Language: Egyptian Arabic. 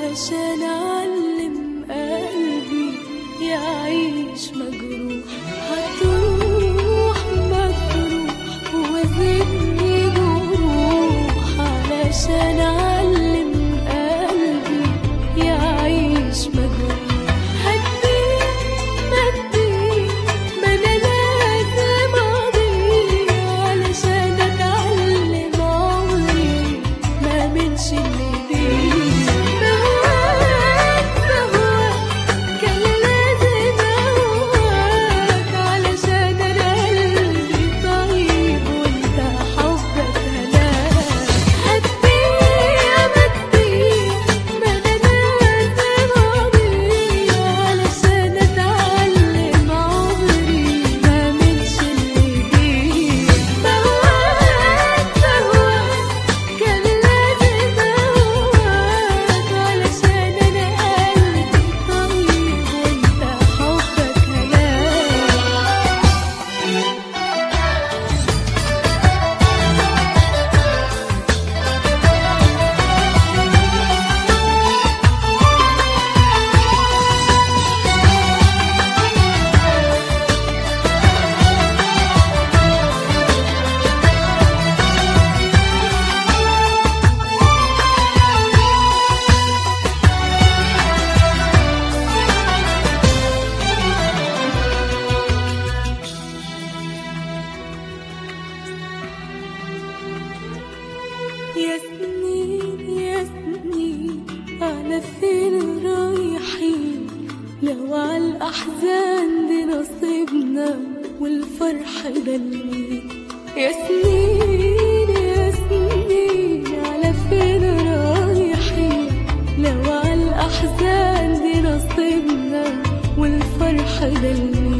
علشان أعلم قلبي يعيش مجروح هتروح مجروح وذني جروح علشان أعلم قلبي يعيش مجروح هديك هديك ما أنا لازم أضيع علشان أتعلم عمري ما منش اللي بيه بهواك بهواك كان لازم أهواك علشان أنا قلبي طيب وأنت حبك هلاك هديك هديك ما أنا لازم أضيع علشان أتعلم عمري ما منش اللي بيه بهواك بهواك كان لازم أهواك علشان أنا قلبي طيب وأنت حبك هلاك يا سنين يا سنين على فين رايحين لو على الأحزان دي نصيبنا والفرح ده لمين يا سنين يا سنين على فين رايحين لو على الأحزان دي نصيبنا والفرح ده لمين